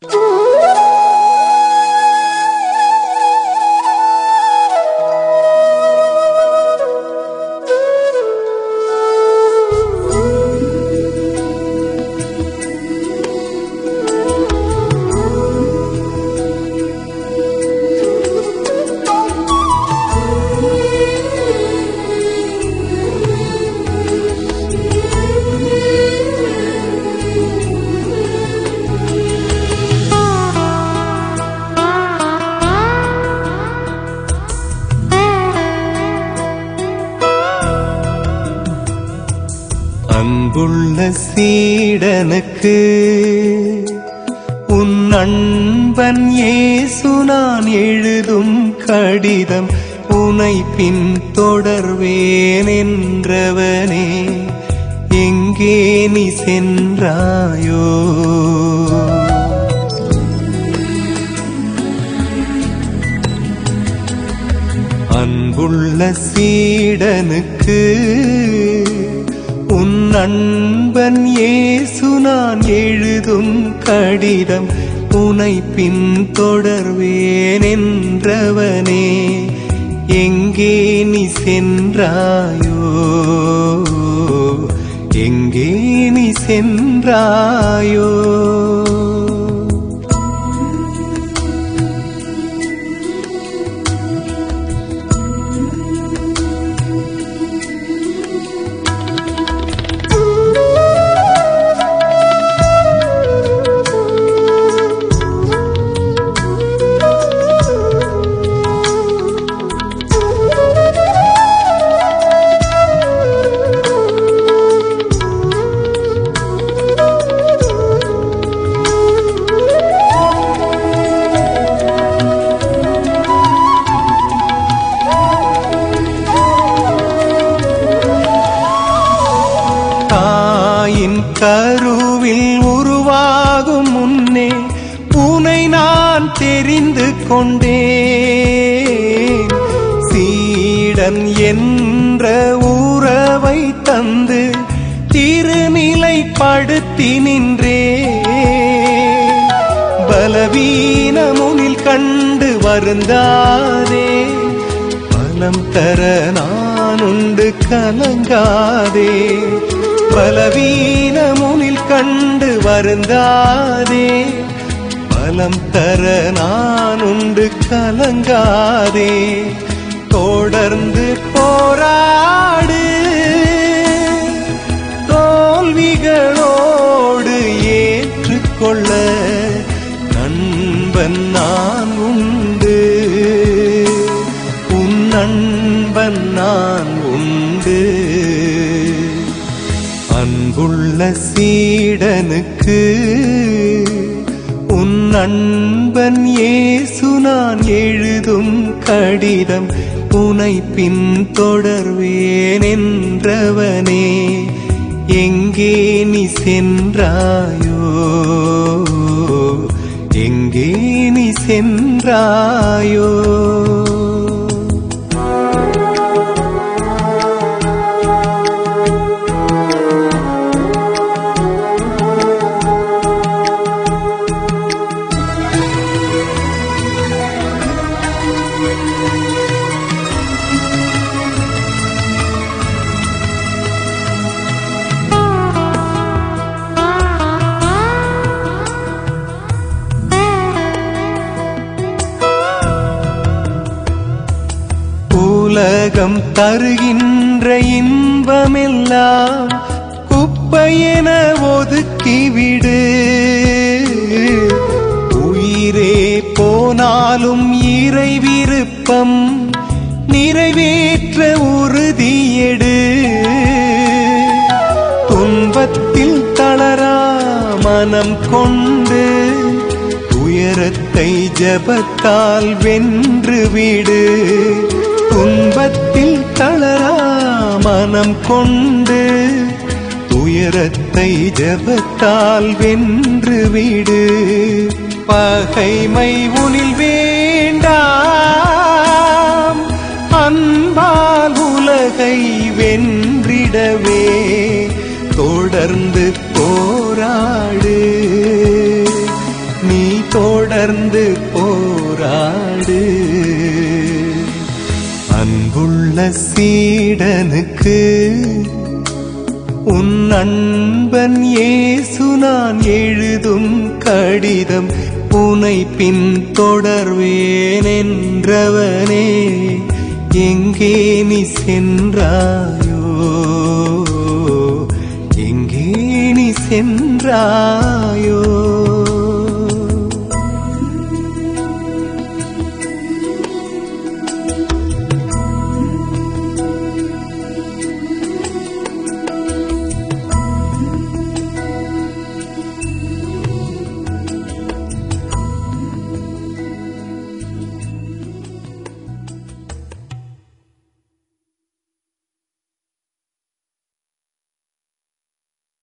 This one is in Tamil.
அன்புள்ள சீடனுக்கு உன் அன்பன் இயேசு நான் எழுதும் கடிதம் உனை பின் தொடர்வேன் என்றவனே எங்கே நீ சென்றாயோ அன்புள்ள சீடனுக்கு உன் அன்பன் இயேசு நான் எழுதும் கடிதம் உனை பின் தொடர்வேன் என்றவனே எங்கே நீ சென்றாயோ எங்கே நீ சென்றாயோ தாயின் கருவில் உருவாகும் முன்னே உனை நான் தெரிந்து கொண்டேன் சீடன் என்ற உறவை தந்து திருநிலைப்படுத்தி நின்றே பலவீனமுனில் கண்டு வருந்தாதே பலம் தர நான் உண்டு கலங்காதே பலவீனமுனில் கண்டு வருந்தாதே பலம் தர நான் உண்டு கலங்காதே தொடர்ந்து போராடு தோல்விகளோடு ஏற்றுக்கொள்ள நண்பன் நான் உண்டு உன் நண்பன் நான் உண்டு அன்புள்ள சீடனுக்கு உன் அன்பன் இயேசு நான் எழுதும் கடிதம் உனை பின் தொடர்வேன் என்றவனே எங்கே நீ சென்றாயோ எங்கே நீ சென்றாயோ உலகம் தருகின்ற இன்பமெல்லாம் குப்பையென ஒதுக்கிவிடு உயிரே போனாலும் இறை விருப்பம் நிறைவேற்ற உறுதியெடு துன்பத்தில் தளரா மனம் கொண்டு துயரத்தை ஜபத்தால் வென்று விடு துன்பத்தில் தளரா மனம் கொண்டு துயரத்தை ஜபத்தால் வென்று விடு பகைமை உனில் வேண்டாம் அன்பால் உலகை வென்றிடவே தொடர்ந்து போராடு நீ தொடர்ந்து போராடு அன்புள்ள சீடனுக்கு உன் அன்பன் இயேசு நான் எழுதும் கடிதம் உனை பின் தொடர்வேன் என்றவனே எங்கே நீ சென்றாயோ எங்கே நீ சென்றாயோ